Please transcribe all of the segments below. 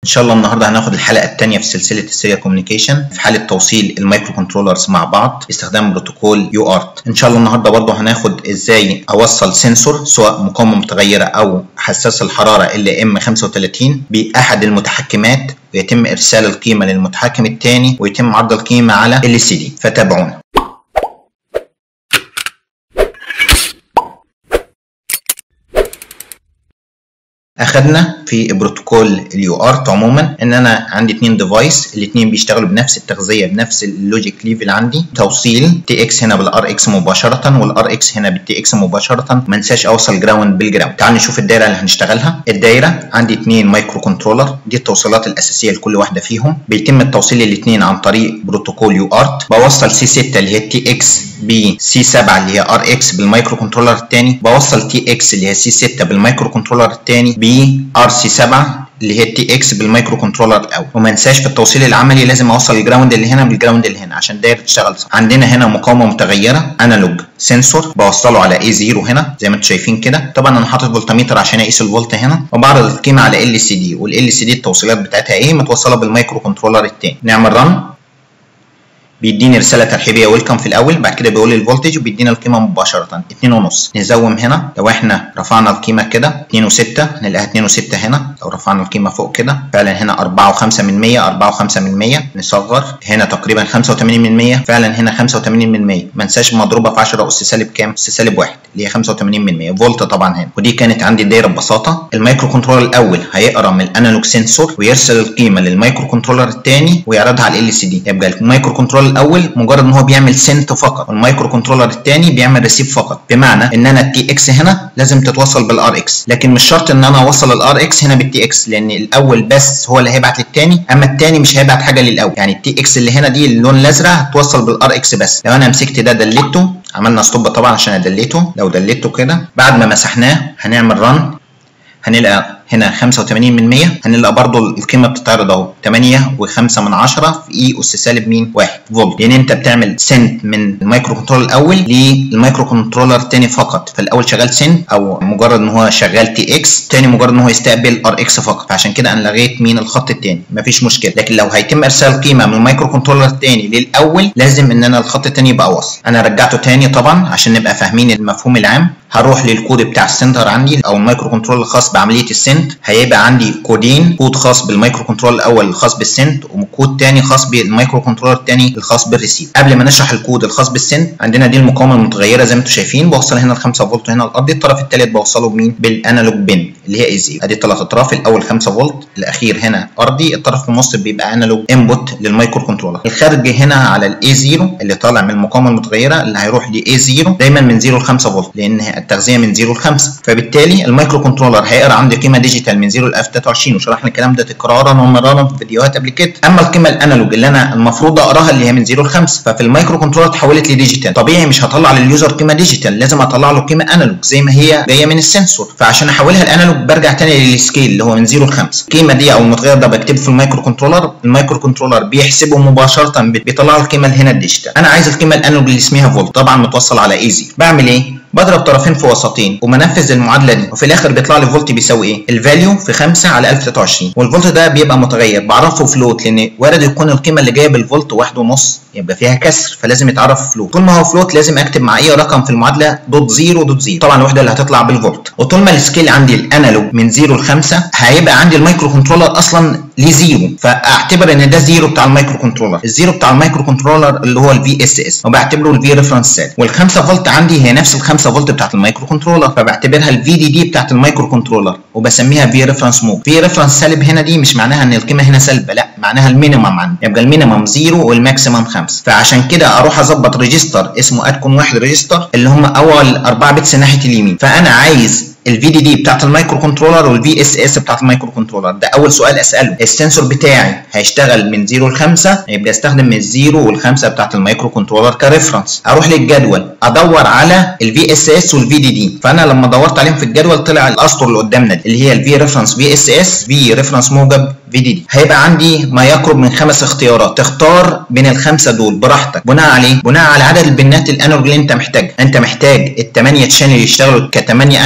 شاء الله النهارده هناخد الحلقه الثانيه في سلسله السيريال كوميونيكيشن في حاله توصيل المايكرو كنترولرز مع بعض باستخدام بروتوكول يو ارت ان شاء الله النهارده برضه هناخد ازاي اوصل سنسور سواء مقاومه متغيره او حساس الحراره ال ام 35 باحد المتحكمات ويتم ارسال القيمه للمتحكم الثاني ويتم عرض القيمه على ال سي دي فتابعونا اخدنا في بروتوكول اليو ارت عموما ان انا عندي اثنين ديفايس الاثنين بيشتغلوا بنفس التغذيه بنفس اللوجيك ليفل عندي توصيل تي اكس هنا بالار اكس مباشره والار اكس هنا بالتي اكس مباشره ما انساش اوصل جراوند بالجراوند تعال نشوف الدايره اللي هنشتغلها الدايره عندي اثنين مايكرو كنترولر دي التوصيلات الاساسيه لكل واحده فيهم بيتم التوصيل الاثنين عن طريق بروتوكول يو ارت بوصل سي 6 اللي هي التي اكس ب سي 7 اللي هي ار اكس بالمايكرو كنترولر الثاني بوصل تي اكس اللي هي سي 6 بالمايكرو كنترولر الثاني ب ار سي 7 اللي هي التي اكس بالمايكرو كنترولر الاول وما انساش في التوصيل العملي لازم اوصل الجراوند اللي هنا بالجراوند اللي هنا عشان الدايره تشتغل صح عندنا هنا مقاومه متغيره انالوج سنسور بوصله على اي 0 هنا زي ما انتم شايفين كده طبعا انا حاطط فولتميتر عشان اقيس الفولت هنا وبعرض القيمه على ال سي دي والال سي دي التوصيلات بتاعتها ايه متوصله بالمايكرو كنترولر الثاني نعمل رن بيديني رساله ترحيبيه ويلكم في الاول بعد كده بيقول لي الفولتج وبيدينا القيمه مباشره 2.5 نزوم هنا لو احنا رفعنا القيمه كده 2 و6 هنلاقيها 2 و6 هنا لو رفعنا القيمه فوق كده فعلا هنا 4 و5 من 100 4 و5 من 100 نصغر هنا تقريبا 85 من 100 فعلا هنا 85 من 100 ما انساش مضروبه في 10 اس سالب كام؟ اس سالب 1 اللي هي 85 من 100 فولت طبعا هنا ودي كانت عندي الدايره ببساطه المايكرو كنترولر الاول هيقرا من الانالوج سنسور ويرسل القيمه للمايكرو كنترولر الثاني ويعرضها على ال سي دي يبقى المايكرو كنترولر الاول مجرد ان هو بيعمل سنت فقط والمايكرو كنترولر الثاني بيعمل ريسيف فقط بمعنى ان انا التي اكس هنا لازم تتوصل بالار اكس لكن مش شرط ان انا اوصل الار اكس هنا بالتي اكس لان الاول بس هو اللي هيبعت للثاني اما الثاني مش هيبعت حاجه للاول يعني التي اكس اللي هنا دي اللون الازرق هتوصل بالار اكس بس لو انا مسكت ده دليته عملنا ستوب طبعا عشان ادليته لو دليته كده بعد ما مسحناه هنعمل رن هنلقى هنا 85 من 100 هنلقى برضو القيمه بتتعرض اهو 8 و5 من 10 في اي اس سالب مين 1 فولت لان انت بتعمل سنت من المايكرو كنترولر الاول للمايكرو كنترولر الثاني فقط فالاول شغال سنت او مجرد ان هو شغال تي اكس الثاني مجرد ان هو يستقبل ار اكس فقط فعشان كده انا لغيت مين الخط الثاني مفيش مشكله لكن لو هيتم ارسال قيمه من المايكرو كنترولر الثاني للاول لازم ان انا الخط الثاني يبقى وصل انا رجعته ثاني طبعا عشان نبقى فاهمين المفهوم العام هروح للكود بتاع السنتر عندي او المايكرو كنترول الخاص بعمليه السنت هيبقى عندي كودين كود خاص بالمايكرو كنترول الاول الخاص بالسنت وكود ثاني خاص بالمايكرو كنترولر الثاني الخاص بالريسيف قبل ما نشرح الكود الخاص بالسنت عندنا دي المقاومه المتغيره زي ما انتم شايفين بوصل هنا ال 5 فولت هنا الارضي الطرف الثالث بوصله بمين بالانالوج بن اللي هي اي زيرو ادي الثلاث اطراف الاول 5 فولت الاخير هنا ارضي الطرف في النص بيبقى انالوج انبوت للمايكرو كنترولر الخارج هنا على الاي زيرو اللي طالع من المقاومه المتغيره اللي هيروح لاي زيرو دايما من 0 ل 5 فولت لان التغذيه من 0 5 فبالتالي المايكرو كنترولر هيقرا عندي قيمه ديجيتال من 0 ل 23 وشرحنا الكلام ده تكرارا ومرارا في فيديوهات قبل كده اما القيمه الانالوج اللي انا المفروض اقراها اللي هي من 0 ل 5 ففي المايكرو كنترولر اتحولت لديجيتال طبيعي مش هطلع لليوزر قيمه ديجيتال لازم اطلع له قيمه انالوج زي ما هي جايه من السنسور فعشان احولها الانالوج برجع تاني للسكيل اللي هو من 0 ل 5 القيمه دي او المتغير ده بكتبه في المايكرو كنترولر المايكرو كنترولر بيحسبه مباشره بيطلع القيمه اللي هنا الديجيتال انا عايز القيمه الانالوج اللي اسمها فولت طبعا متوصل على ايزي بعمل ايه بضرب طرفين في وسطين ومنفذ المعادله دي وفي الاخر بيطلع لي فولت بيساوي ايه الفاليو في 5 على 1023 والفولت ده بيبقى متغير بعرفه فلوت لان وارد يكون القيمه اللي جايه بالفولت واحد ونص يبقى فيها كسر فلازم يتعرف فلوت طول ما هو فلوت لازم اكتب مع اي رقم في المعادله دوت زيرو دوت زيرو طبعا الوحده اللي هتطلع بالفولت وطول ما السكيل عندي الانالوج من 0 ل 5 هيبقى عندي المايكرو كنترولر اصلا ليه زيرو فاعتبر ان ده زيرو بتاع المايكرو كنترولر الزيرو بتاع المايكرو كنترولر اللي هو الفي اس اس وبعتبره الفي ريفرنس سيل وال5 فولت عندي هي نفس ال5 فولت بتاعت المايكرو كنترولر فبعتبرها الفي دي دي بتاعت المايكرو كنترولر وبسميها في ريفرنس مود في ريفرنس سالب هنا دي مش معناها ان القيمه هنا سالبه لا معناها المينيمم عندي يبقى المينيمم زيرو والماكسيمم 5 فعشان كده اروح اظبط ريجستر اسمه ادكون واحد ريجستر اللي هم اول 4 بتس ناحيه اليمين فانا عايز الفي دي دي بتاعت المايكرو كنترولر والفي اس اس بتاعت المايكرو كنترولر ده اول سؤال اساله السنسور بتاعي هيشتغل من 0 ل 5 يبقى استخدم من الزيرو والخمسه بتاعت المايكرو كنترولر كريفرنس اروح للجدول ادور على الفي اس اس والفي دي دي فانا لما دورت عليهم في الجدول طلع الاسطر اللي قدامنا دي اللي هي الفي ريفرنس في اس اس في ريفرنس موجب في دي دي هيبقى عندي ما يقرب من خمس اختيارات تختار بين الخمسه دول براحتك بناء عليه بناء على عدد البنات الانالوج اللي انت محتاجها انت محتاج الثمانيه تشانل يشتغلوا ك8 انالوج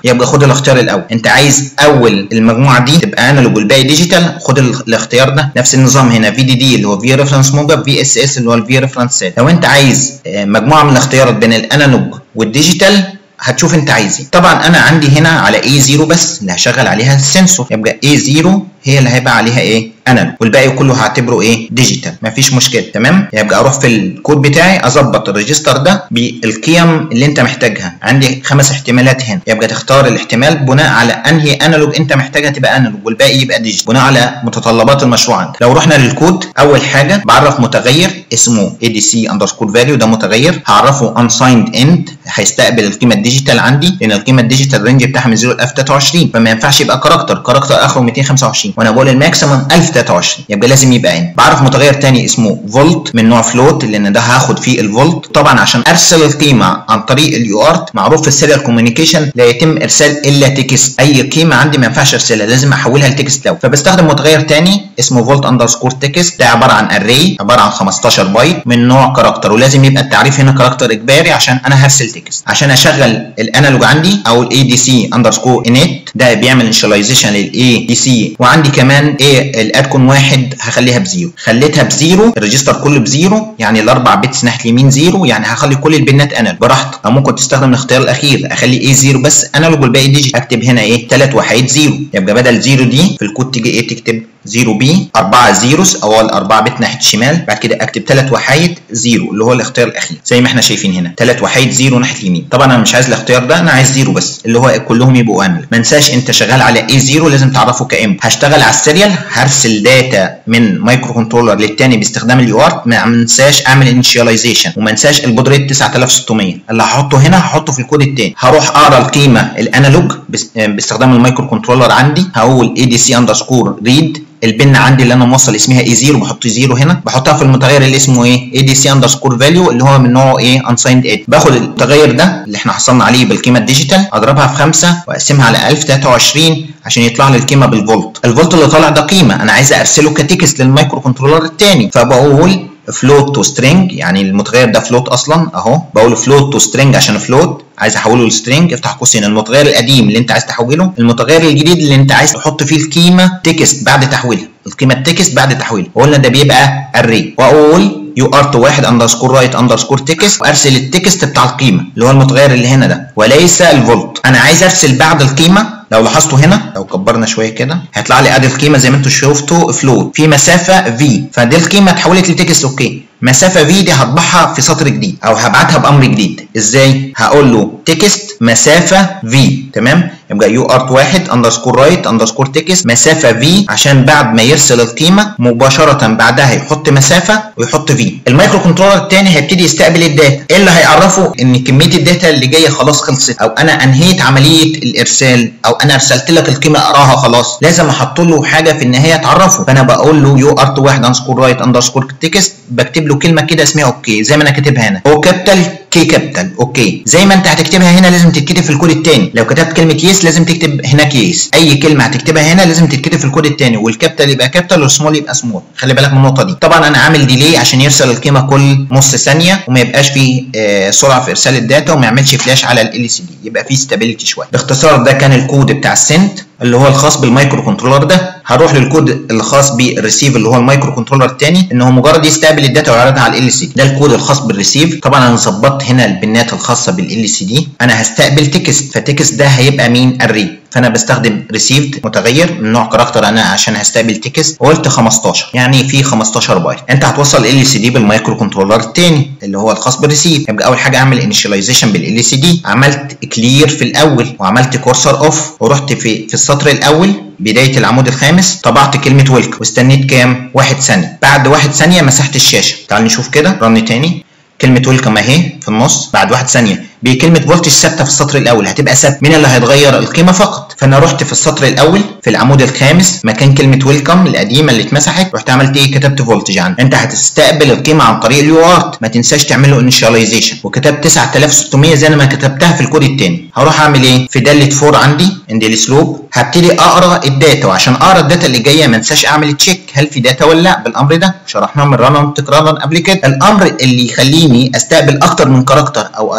يبقى خد الاختيار الاول انت عايز اول المجموعه دي تبقى انالوج والباقي ديجيتال خد الاختيار ده نفس النظام هنا في دي دي اللي هو في ريفرنس موجب في اس اس اللي هو الفي ريفرنس سيت لو انت عايز مجموعه من الاختيارات بين الانالوج والديجيتال هتشوف انت عايز ايه طبعا انا عندي هنا على اي 0 بس اللي هشغل عليها السنسور يبقى اي 0 هي اللي هيبقى عليها ايه انالوج والباقي كله هعتبره ايه ديجيتال مفيش مشكله تمام يبقى اروح في الكود بتاعي اظبط الريجستر ده بالقيم اللي انت محتاجها عندي خمس احتمالات هنا يبقى تختار الاحتمال بناء على انهي انالوج انت محتاجها تبقى انالوج والباقي يبقى ديجيتال بناء على متطلبات المشروع عندك لو رحنا للكود اول حاجه بعرف متغير اسمه adc underscore value ده متغير هعرفه unsigned end هيستقبل القيمه الديجيتال عندي لان القيمه الديجيتال رينج بتاعها من 0 ل 1023 فما ينفعش يبقى كاركتر كاركتر اخره 225 وانا بقول الماكسيمم 1023 يبقى لازم يبقى ان بعرف متغير تاني اسمه فولت من نوع فلوت لان ده هاخد فيه الفولت طبعا عشان ارسل القيمه عن طريق اليو ارت معروف في السيريال كوميونيكيشن لا يتم ارسال الا تكست اي قيمه عندي ما ينفعش ارسلها لازم احولها لتكست لو فبستخدم متغير تاني اسمه فولت اندرسكور تكست ده عباره عن اري عباره عن 15 بايت من نوع كاركتر ولازم يبقى التعريف هنا كاركتر اجباري عشان انا هرسل تكست عشان اشغل الانالوج عندي او الاي دي سي اندرسكور انيت ده بيعمل انشاليزيشن للاي دي سي وعندي كمان ايه الادكون واحد هخليها بزيرو خليتها بزيرو الريجستر كله بزيرو يعني الاربع بيتس ناحيه اليمين زيرو يعني هخلي كل البنات انالوج براحتك او ممكن تستخدم الاختيار الاخير اخلي ايه زيرو بس انالوج والباقي ديجيت اكتب هنا ايه ثلاث وحيد زيرو يبقى بدل زيرو دي في الكود تيجي ايه تكتب 0 بي 4 زيروس او الاربعه بت ناحيه الشمال بعد كده اكتب ثلاث وحايد زيرو اللي هو الاختيار الاخير زي ما احنا شايفين هنا ثلاث وحايد زيرو ناحيه اليمين طبعا انا مش عايز الاختيار ده انا عايز زيرو بس اللي هو كلهم يبقوا انل ما انساش انت شغال على اي زيرو لازم تعرفه كام هشتغل على السيريال هرسل داتا من مايكرو كنترولر للتاني باستخدام اليو ارت ما انساش اعمل انشاليزيشن وما انساش البود ريت 9600 اللي هحطه هنا هحطه في الكود التاني هروح اقرا القيمه الانالوج باستخدام المايكرو كنترولر عندي هقول اي دي سي اندرسكور ريد البن عندي اللي انا موصل اسمها اي 0 بحط 0 هنا بحطها في المتغير اللي اسمه ايه اي دي سي اندرسكور فاليو اللي هو من نوعه ايه انسايند 8 باخد المتغير ده اللي احنا حصلنا عليه بالقيمه الديجيتال اضربها في 5 واقسمها على 1023 عشان يطلع لي القيمه بالفولت الفولت اللي طالع ده قيمه انا عايز ارسله كتكست للمايكرو كنترولر الثاني فبقول فلوت تو سترينج يعني المتغير ده فلوت اصلا اهو بقول فلوت تو سترينج عشان فلوت عايز احوله لسترينج افتح قوسين المتغير القديم اللي انت عايز تحوله المتغير الجديد اللي انت عايز تحط فيه القيمه تكست بعد تحويلها القيمه التكست بعد تحويلها وقلنا ده بيبقى اري واقول يو ارت واحد اندرسكور رايت اندرسكور تكست وارسل التكست بتاع القيمه اللي هو المتغير اللي هنا ده وليس الفولت انا عايز ارسل بعد القيمه لو لاحظتوا هنا لو كبرنا شويه كده هيطلع لي ادي القيمه زي ما انتم شفتوا فلوت في مسافه في فدي القيمه اتحولت لتكست اوكي مسافه في دي هطبعها في سطر جديد او هبعتها بامر جديد ازاي هقول له تكست مسافه في تمام يبقى يو ارت واحد اندرسكور رايت اندرسكور تكست مسافه في عشان بعد ما يرسل القيمه مباشره بعدها يحط مسافه ويحط في المايكرو كنترولر الثاني هيبتدي يستقبل الداتا ايه اللي هيعرفه ان كميه الداتا اللي جايه خلاص خلصت او انا انهيت عمليه الارسال او انا ارسلت لك القيمه اقراها خلاص لازم احط له حاجه في النهايه تعرفه فانا بقول له يو ارت واحد اندرسكور رايت اندرسكور تكست بكتب له كلمه كده اسمها اوكي زي ما انا كاتبها هنا هو كابيتال كي كابيتال اوكي زي ما انت هتكتبها هنا لازم تتكتب في الكود الثاني لو كتبت كلمه يس لازم تكتب هناك يس اي كلمه هتكتبها هنا لازم تتكتب في الكود الثاني والكابيتال يبقى كابيتال والسمول يبقى سمول خلي بالك من النقطه دي طبعا انا عامل ديلي عشان يرسل القيمه كل نص ثانيه وما يبقاش فيه آه سرعه في ارسال الداتا وما يعملش فلاش على ال سي دي يبقى فيه ستابيليتي شويه باختصار ده كان الكود بتاع السنت اللي هو الخاص بالمايكرو كنترولر ده هروح للكود الخاص بالريسيف اللي هو المايكرو كنترولر الثاني ان هو مجرد يستقبل الداتا ويعرضها على ال سي دي ده الكود الخاص بالريسيف طبعا انا ظبطت هنا البنات الخاصه بالال سي دي انا هستقبل تكست فتكست ده هيبقى مين الري فانا بستخدم ريسيفد متغير من نوع كاركتر انا عشان هستقبل تكست وقلت 15 يعني في 15 بايت انت هتوصل ال سي دي بالمايكرو كنترولر الثاني اللي هو الخاص بالريسيف يبقى اول حاجه اعمل انيشاليزيشن بالال سي دي عملت كلير في الاول وعملت كورسر اوف ورحت في في السطر الاول بدايه العمود الخامس طبعت كلمه ويلكم واستنيت كام؟ واحد ثانيه بعد واحد ثانيه مسحت الشاشه تعال نشوف كده رن تاني كلمه ويلكم اهي في النص بعد واحد ثانيه بكلمه فولتج ثابته في السطر الاول هتبقى ثابته مين اللي هيتغير القيمه فقط فانا رحت في السطر الاول في العمود الخامس مكان كلمه ويلكم القديمه اللي اتمسحت رحت عملت ايه كتبت فولتج عندي انت هتستقبل القيمه عن طريق اليو ارت ما تنساش تعمل له انيشاليزيشن وكتبت 9600 زي ما كتبتها في الكود الثاني هروح اعمل ايه في داله فور عندي عند السلوب هبتدي اقرا الداتا وعشان اقرا الداتا اللي جايه ما انساش اعمل تشيك هل في داتا ولا لا بالامر ده شرحناه من رنا تكرارا قبل كده الامر اللي يخليني استقبل اكتر من كاركتر او استقبل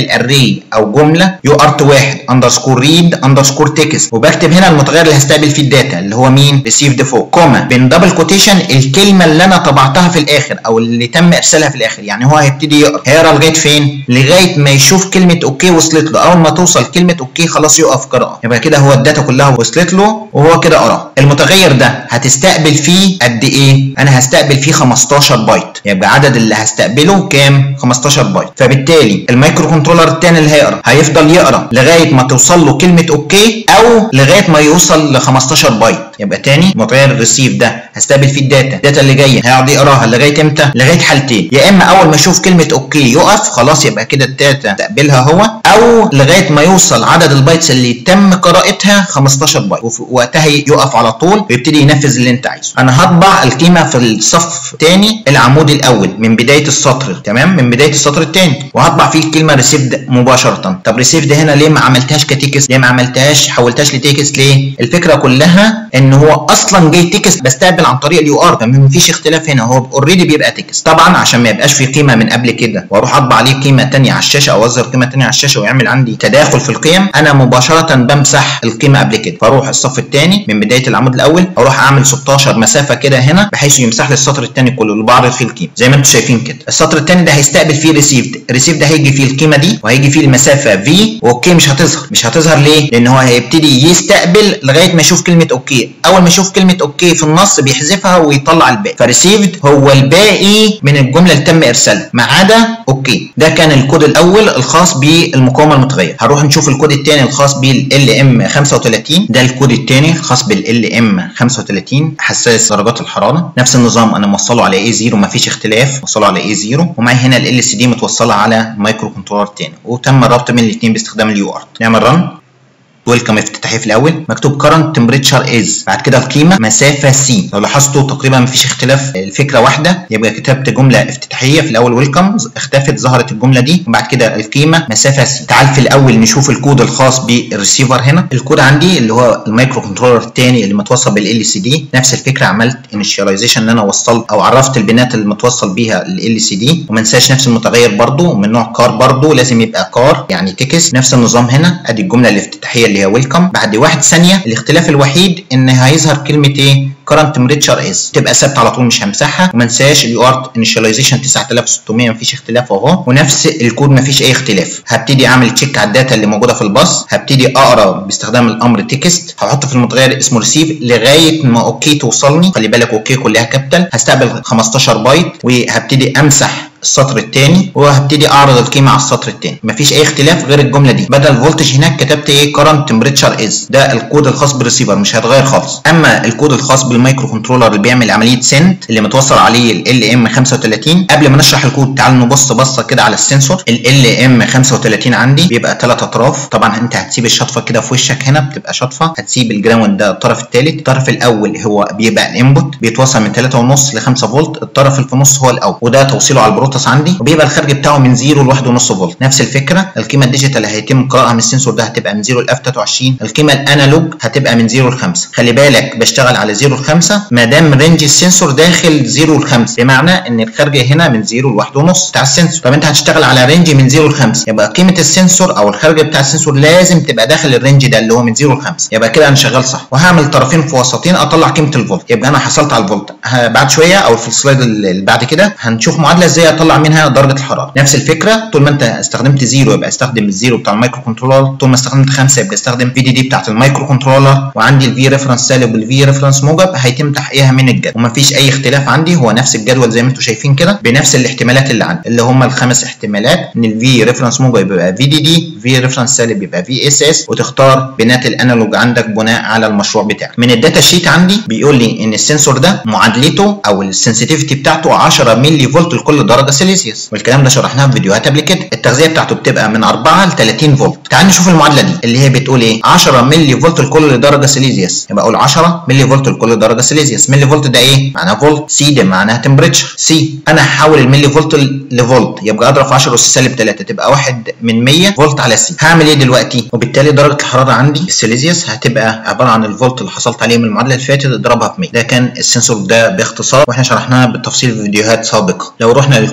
بعمل اري او جمله يو ارت واحد اندرسكور ريد اندرسكور تكست وبكتب هنا المتغير اللي هستقبل فيه الداتا اللي هو مين ريسيفد فوق كوما بين دبل كوتيشن الكلمه اللي انا طبعتها في الاخر او اللي تم ارسالها في الاخر يعني هو هيبتدي يقرا هيقرا لغايه فين لغايه ما يشوف كلمه اوكي وصلت له اول ما توصل كلمه اوكي خلاص يقف قراءه يبقى كده هو الداتا كلها وصلت له وهو كده قرا المتغير ده هتستقبل فيه قد ايه انا هستقبل فيه 15 بايت يبقى عدد اللي هستقبله كام 15 بايت فبالتالي المايكرو كنترولر الثاني اللي هيقرا هيفضل يقرا لغايه ما توصل له كلمه اوكي او لغايه ما يوصل ل 15 بايت يبقى تاني متغير الريسيف ده هستقبل فيه الداتا الداتا اللي جايه هيقعد يقراها لغايه امتى لغايه حالتين يا اما اول ما اشوف كلمه اوكي يقف خلاص يبقى كده الداتا تقبلها هو او لغايه ما يوصل عدد البايتس اللي تم قراءتها 15 بايت وقتها يقف على طول ويبتدي ينفذ اللي انت عايزه انا هطبع القيمه في الصف الثاني العمود الاول من بدايه السطر تمام من بدايه السطر الثاني وهطبع فيه الكلمه ريسيفد مباشره طب ريسيفد هنا ليه ما عملتهاش كتكست ليه ما عملتهاش حولتهاش لتكست ليه الفكره كلها ان هو اصلا جاي تكست بستقبل عن طريق اليو ار فمفيش اختلاف هنا هو اوريدي بيبقى تكست طبعا عشان ما يبقاش في قيمه من قبل كده واروح اطبع عليه قيمه ثانيه على الشاشه او اظهر قيمه ثانيه على الشاشه ويعمل عندي تداخل في القيم انا مباشره بمسح القيمه قبل كده فاروح الصف الثاني من بدايه العمود الاول اروح اعمل 16 مسافه كده هنا بحيث يمسح لي السطر الثاني كله اللي بعرض فيه القيمه زي ما انتم شايفين كده السطر الثاني ده هيستقبل فيه ريسيفد الريسيف ده هيجي فيه القيمه دي وهيجي فيه المسافه في واوكي مش هتظهر مش هتظهر ليه لان هو هيبتدي يستقبل لغايه ما يشوف كلمه اوكي اول ما يشوف كلمه اوكي في النص بيحذفها ويطلع الباقي فريسيفد هو الباقي من الجمله اللي تم ارسالها ما عدا اوكي ده كان الكود الاول الخاص بالمقاومه المتغيره هنروح نشوف الكود الثاني الخاص بال ام 35 ده الكود الثاني الخاص بال ام 35 حساس درجات الحراره نفس النظام انا موصله على اي 0 مفيش اختلاف موصله على اي 0 ومعي هنا ال سي دي متوصله على مايكرو كنترولر تاني وتم الربط بين الاثنين باستخدام اليو ارت نعمل رن ويلكم افتتاحي في الاول مكتوب current temperature is بعد كده القيمه مسافه سي لو لاحظتوا تقريبا مفيش اختلاف الفكره واحده يبقى كتبت جمله افتتاحيه في الاول ويلكم اختفت ظهرت الجمله دي وبعد كده القيمه مسافه سي تعال في الاول نشوف الكود الخاص بالريسيفر هنا الكود عندي اللي هو المايكرو كنترولر الثاني اللي متوصل بالال سي دي نفس الفكره عملت انيشاليزيشن ان انا وصلت او عرفت البنات اللي متوصل بيها ال سي دي وما انساش نفس المتغير برضو من نوع كار برضو لازم يبقى كار يعني تكست نفس النظام هنا ادي الجمله الافتتاحيه اللي هي ويلكم بعد واحد ثانيه الاختلاف الوحيد ان هيظهر كلمه ايه current temperature is تبقى ثابته على طول مش همسحها وما انساش اليو ارت انيشاليزيشن 9600 مفيش اختلاف اهو ونفس الكود مفيش اي اختلاف هبتدي اعمل تشيك على الداتا اللي موجوده في الباص هبتدي اقرا باستخدام الامر تكست هحط في المتغير اسمه ريسيف لغايه ما اوكي توصلني خلي بالك اوكي كلها كابيتال هستقبل 15 بايت وهبتدي امسح السطر الثاني وهبتدي اعرض القيمه على السطر الثاني مفيش اي اختلاف غير الجمله دي بدل فولتج هناك كتبت ايه current temperature is ده الكود الخاص بالريسيفر مش هيتغير خالص اما الكود الخاص بالمايكرو كنترولر اللي بيعمل عمليه سند اللي متوصل عليه ال ام 35 قبل ما نشرح الكود تعال نبص بصه كده على السنسور ال ام 35 عندي بيبقى ثلاث اطراف طبعا انت هتسيب الشطفه كده في وشك هنا بتبقى شطفه هتسيب الجراوند ده الطرف الثالث الطرف الاول هو بيبقى الانبوت بيتوصل من 3.5 ل 5 فولت الطرف اللي في النص هو الاول وده توصيله على البروتوس عندي وبيبقى الخارج بتاعه من 0 ل 1.5 فولت نفس الفكره القيمه الديجيتال اللي هيتم قراءها من السنسور ده هتبقى من 0 ل اف 23 القيمه الانالوج هتبقى من 0 ل 5 خلي بالك بشتغل على 0 ل 5 ما دام رينج السنسور داخل 0 ل 5 بمعنى ان الخارج هنا من 0 ل 1.5 بتاع السنسور طب انت هتشتغل على رينج من 0 ل 5 يبقى قيمه السنسور او الخارج بتاع السنسور لازم تبقى داخل الرينج ده اللي هو من 0 ل 5 يبقى كده انا شغال صح وهعمل طرفين في وسطين اطلع قيمه الفولت يبقى انا حصلت على الفولت بعد شويه او في السلايد اللي بعد كده هنشوف معادله ازاي اطلع منها درجه الحراره نفس الفكره طول ما انت استخدمت زيرو يبقى استخدم الزيرو بتاع المايكرو كنترولر طول ما استخدمت 5 يبقى استخدم في دي دي بتاعت المايكرو كنترولر وعندي الفي ريفرنس سالب والفي ريفرنس موجب هيتم تحقيقها من الجدول ومفيش اي اختلاف عندي هو نفس الجدول زي ما انتم شايفين كده بنفس الاحتمالات اللي عندي اللي هم الخمس احتمالات ان الفي ريفرنس موجب يبقى في دي دي في ريفرنس سالب يبقى في اس اس وتختار بنات الانالوج عندك بناء على المشروع بتاعك من الداتا شيت عندي بيقول لي ان السنسور ده معادلته او السنسيتيفيتي بتاعته 10 ملي فولت لكل درجه سيليزيوس والكلام ده شرحناه في فيديوهات قبل كده التغذيه بتاعته بتبقى من 4 ل 30 فولت تعال نشوف المعادله دي اللي هي بتقول ايه 10 ملي فولت لكل درجه سيليزيوس يبقى اقول 10 ملي فولت لكل درجه سيليزيوس ملي فولت ده ايه معناه فولت سي ده معناها تمبريتشر سي انا هحول الملي فولت لفولت يبقى اضرب في 10 اس سالب 3 تبقى 1 من 100 فولت على سي هعمل ايه دلوقتي وبالتالي درجه الحراره عندي السيليزيوس هتبقى عباره عن الفولت اللي حصلت عليه من المعادله اللي فاتت اضربها في 100 ده كان السنسور ده باختصار واحنا شرحناه بالتفصيل في فيديوهات سابقه لو رحنا للكود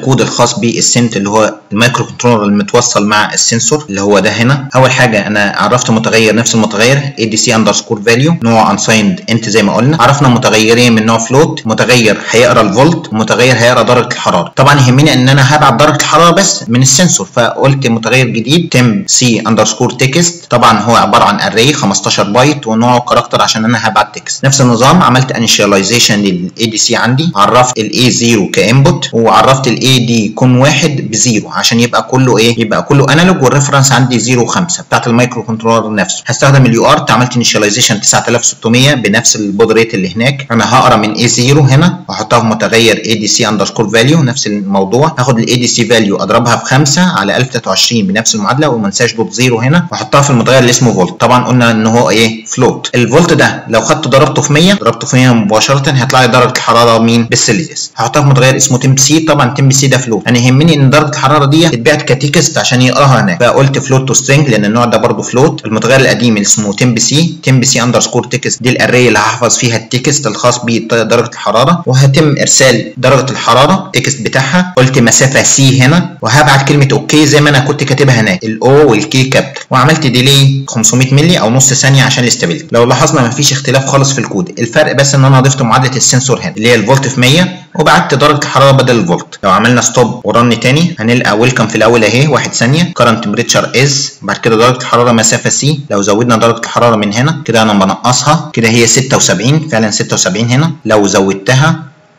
الكود الخاص بالسنت اللي هو المايكرو كنترولر المتوصل مع السنسور اللي هو ده هنا اول حاجه انا عرفت متغير نفس المتغير اي دي سي اندرسكور فاليو نوع انسايند انت زي ما قلنا عرفنا متغيرين من نوع فلوت متغير هيقرا الفولت ومتغير هيقرا درجه الحراره طبعا يهمني ان انا هبعت درجه الحراره بس من السنسور فقلت متغير جديد تم سي اندرسكور تكست طبعا هو عباره عن اري 15 بايت ونوعه كاركتر عشان انا هبعت تكست نفس النظام عملت انيشاليزيشن للاي دي سي عندي عرفت الاي 0 كانبوت وعرفت الاي دي كون واحد بزيرو عشان يبقى كله ايه يبقى كله انالوج والريفرنس عندي 0 5 بتاعت المايكرو كنترولر نفسه هستخدم اليو ارت عملت انيشاليزيشن 9600 بنفس البود ريت اللي هناك انا هقرا من اي 0 هنا واحطها في متغير اي دي سي اندرسكور فاليو نفس الموضوع هاخد الاي دي سي فاليو اضربها في 5 على 1023 بنفس المعادله وما انساش دوت زيرو هنا واحطها في المتغير اللي اسمه فولت طبعا قلنا ان هو ايه فلوت الفولت ده لو خدته ضربته في 100 ضربته في 100 مباشره هيطلع لي درجه الحراره مين بالسيليزيوس هحطها في متغير اسمه تمب سي طبعا تمب سي ده فلوت انا يهمني ان درجه الحراره دي تتبعت كتكست عشان يقراها هناك فقلت فلوت تو سترينج لان النوع ده برضه فلوت المتغير القديم اللي اسمه تمب سي تمب سي اندرسكور تكست دي الاري اللي هحفظ فيها التكست الخاص بدرجه الحراره وهتم ارسال درجه الحراره التكست بتاعها قلت مسافه سي هنا وهبعت كلمه اوكي زي ما انا كنت كاتبها هناك الاو والكي كابيتال وعملت ديلي 500 مللي او نص ثانيه عشان الاستابيليتي لو لاحظنا مفيش اختلاف خالص في الكود الفرق بس ان انا ضفت معادله السنسور هنا اللي هي الفولت في 100 وبعت درجه الحراره بدل الفولت لو عملنا ستوب ورن تاني هنلقى ويلكم في الاول اهي 1 ثانيه كرنت تمبريتشر از بعد كده درجه الحراره مسافه سي لو زودنا درجه الحراره من هنا كده انا بنقصها كده هي 76 فعلا 76 هنا لو زودتها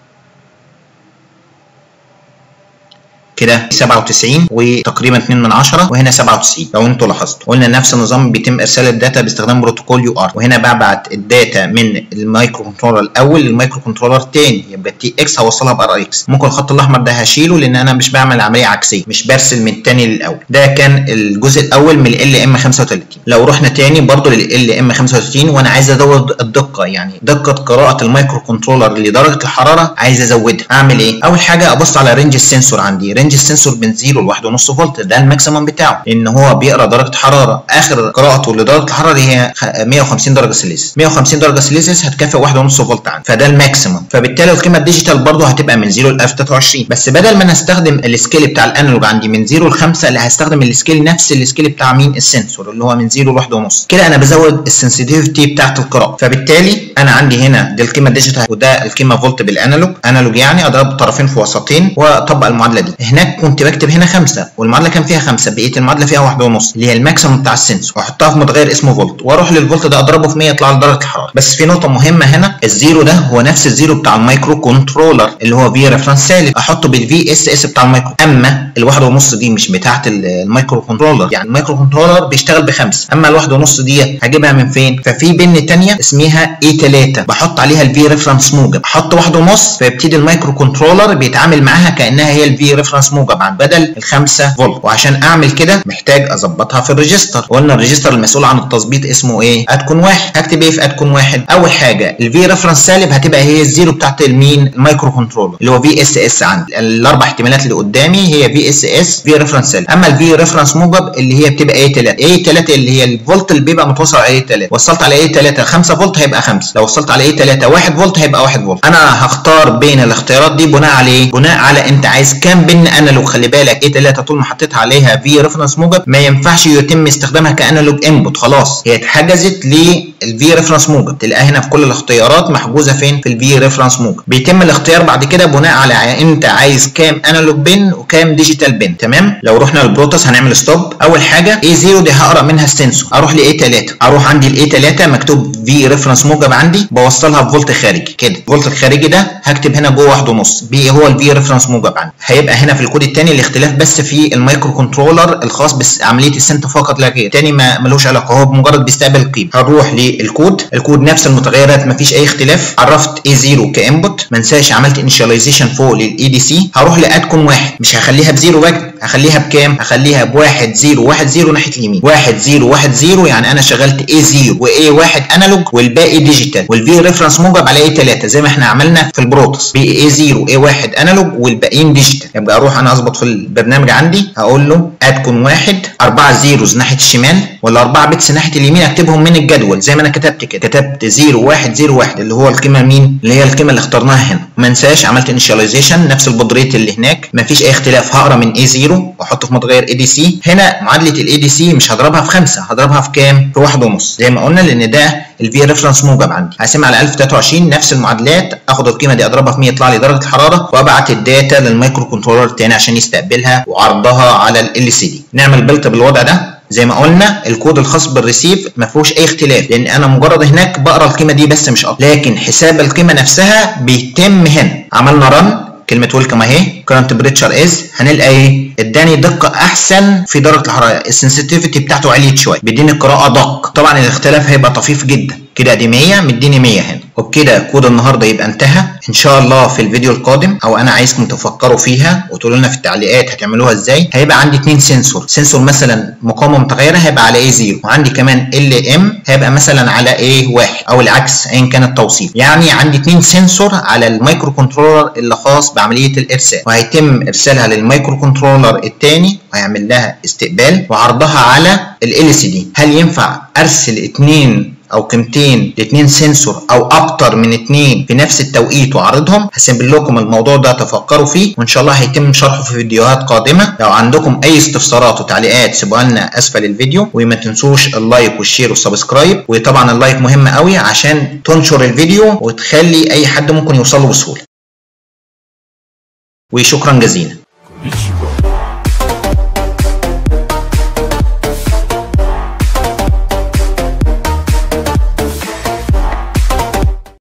كده 97 وتقريبا 2 من 10 وهنا 97 لو انتوا لاحظتوا قلنا نفس النظام بيتم ارسال الداتا باستخدام بروتوكول يو ار وهنا ببعت الداتا من المايكرو كنترولر الاول للمايكرو كنترولر الثاني يبقى تي اكس هوصلها بار اكس ممكن الخط الاحمر ده هشيله لان انا مش بعمل عمليه عكسيه مش برسل من الثاني للاول ده كان الجزء الاول من ال ام 35 لو رحنا تاني برضو لل ام 35 وانا عايز ازود الدقه يعني دقه قراءه المايكرو كنترولر لدرجه الحراره عايز ازودها اعمل ايه اول حاجه ابص على رينج السنسور عندي رينج السنسور من 0 ل 1.5 فولت ده الماكسيمم بتاعه ان هو بيقرا درجه حراره اخر قراءته لدرجه الحراره هي 150 درجه سيليزيوس 150 درجه سيليزيوس هتكافئ 1.5 فولت عندي فده الماكسيمم فبالتالي القيمه الديجيتال برضه هتبقى من 0 ل 1023 بس بدل ما انا استخدم السكيل بتاع الانالوج عندي من 0 ل 5 لا هستخدم السكيل نفس السكيل بتاع مين السنسور اللي هو من 0 ل 1.5 كده انا بزود السنسيتيفيتي بتاعت القراءه فبالتالي انا عندي هنا دي القيمه الديجيتال وده القيمه فولت بالانالوج انالوج يعني اضرب طرفين في وسطين واطبق المعادله دي هناك كنت بكتب هنا 5 والمعادله كان فيها 5 بقيه المعادله فيها 1.5 اللي هي الماكسيمم بتاع السنسور واحطها في متغير اسمه فولت واروح للفولت ده اضربه في 100 يطلع لي درجه الحراره بس في نقطه مهمه هنا الزيرو ده هو نفس الزيرو بتاع المايكرو كنترولر اللي هو في ريفرنس سالب احطه بالفي اس اس بتاع المايكرو اما الواحد ونص دي مش بتاعه المايكرو كنترولر يعني المايكرو كنترولر بيشتغل بخمسه اما الواحد ونص دي هجيبها من فين ففي بن ثانيه اسمها اي 3 بحط عليها الفي ريفرنس موجب احط واحد ونص فيبتدي المايكرو كنترولر بيتعامل معاها كانها هي الفي ريفرنس موجب عن بدل ال 5 فولت وعشان اعمل كده محتاج اظبطها في الريجستر قلنا الريجستر المسؤول عن التظبيط اسمه ايه اتكون واحد هكتب ايه في اتكون واحد اول حاجه الفي ريفرنس سالب هتبقى هي الزيرو بتاعت المين المايكرو كنترولر اللي هو في اس اس عندي الاربع احتمالات اللي قدامي هي في اس اس في ريفرنس سالب اما الفي ريفرنس موجب اللي هي بتبقى ايه 3 ايه 3 اللي هي الفولت اللي بيبقى متوصل على ايه 3 وصلت على ايه 3 5 فولت هيبقى 5 لو وصلت على ايه 3 1 فولت هيبقى 1 فولت انا هختار بين الاختيارات دي بناء على ايه بناء على انت عايز كام بن انالوج خلي بالك ايه 3 طول ما حطيت عليها في ريفرنس موجب ما ينفعش يتم استخدامها كانالوج انبوت خلاص هي اتحجزت للفي ريفرنس موجب تلاقيها هنا في كل الاختيارات محجوزه فين في الفي ريفرنس موجب بيتم الاختيار بعد كده بناء على انت عايز كام انالوج بن وكام ديجيتال بن تمام لو رحنا للبروتوس هنعمل ستوب اول حاجه اي 0 دي هقرا منها السنسور اروح لاي 3 اروح عندي الاي 3 مكتوب في ريفرنس موجب عندي بوصلها بفولت خارجي كده الفولت الخارجي ده هكتب هنا جوه واحد ونص بي هو الفي ريفرنس موجب عندي هيبقى هنا في الكود الثاني الاختلاف بس في المايكرو كنترولر الخاص بعمليه السنت فقط لا غير تاني ما ملوش علاقه هو بمجرد بيستقبل القيمه هنروح للكود الكود نفس المتغيرات مفيش اي اختلاف عرفت اي 0 كانبوت ما انساش عملت انيشاليزيشن فوق للاي دي سي هروح لادكون واحد مش هخليها بزيرو بقى هخليها بكام؟ هخليها بواحد زيرو واحد زيرو ناحيه اليمين واحد زيرو واحد زيرو يعني انا شغلت اي زيرو واي واحد انالوج والباقي ديجيتال والفي ريفرنس موجب على اي 3 زي ما احنا عملنا في البروتوس بي اي زيرو اي واحد انالوج والباقيين ديجيتال يبقى اروح انا اظبط في البرنامج عندي هقول له ادكون واحد اربعه زيروز ناحيه الشمال ولا اربعه بيتس ناحيه اليمين اكتبهم من الجدول زي ما انا كتبت كده كتبت 0 1 0 1 اللي هو القيمه مين اللي هي القيمه اللي اخترناها هنا ما انساش عملت انيشاليزيشن نفس البودريت اللي هناك ما فيش اي اختلاف هقرا من اي 0 واحطه في متغير اي دي سي هنا معادله الاي دي سي مش هضربها في 5 هضربها في كام في واحد ونص زي ما قلنا لان ده الفي ريفرنس موجب عندي هقسمها على 1023 نفس المعادلات اخد القيمه دي اضربها في 100 يطلع لي درجه الحراره وابعت الداتا للمايكرو كنترولر الثاني عشان يستقبلها وعرضها على ال سي دي نعمل بلت بالوضع ده زي ما قلنا الكود الخاص بالريسيف ما فيهوش اي اختلاف لان انا مجرد هناك بقرا القيمه دي بس مش اكتر لكن حساب القيمه نفسها بيتم هنا عملنا رن كلمه ويلكم اهي كرنت بريتشر از هنلقى ايه اداني دقه احسن في درجه الحراره السنسيتيفيتي بتاعته عليت شويه بيديني قراءه دق طبعا الاختلاف هيبقى طفيف جدا كده دي 100 مديني 100 هنا وبكده كود النهارده يبقى انتهى ان شاء الله في الفيديو القادم او انا عايزكم تفكروا فيها وتقولوا لنا في التعليقات هتعملوها ازاي هيبقى عندي اثنين سنسور سنسور مثلا مقاومه متغيره هيبقى على اي 0 وعندي كمان ال ام هيبقى مثلا على اي 1 او العكس ايا كان التوصيف يعني عندي اثنين سنسور على المايكرو كنترولر اللي خاص بعمليه الارسال وهيتم ارسالها للمايكرو كنترولر الثاني وهيعمل لها استقبال وعرضها على ال سي دي هل ينفع ارسل اثنين او قيمتين لاثنين سنسور او اكتر من اثنين في نفس التوقيت واعرضهم هسيب لكم الموضوع ده تفكروا فيه وان شاء الله هيتم شرحه في فيديوهات قادمه لو عندكم اي استفسارات وتعليقات سيبوها لنا اسفل الفيديو وما تنسوش اللايك والشير والسبسكرايب وطبعا اللايك مهم قوي عشان تنشر الفيديو وتخلي اي حد ممكن يوصل له بسهوله وشكرا جزيلا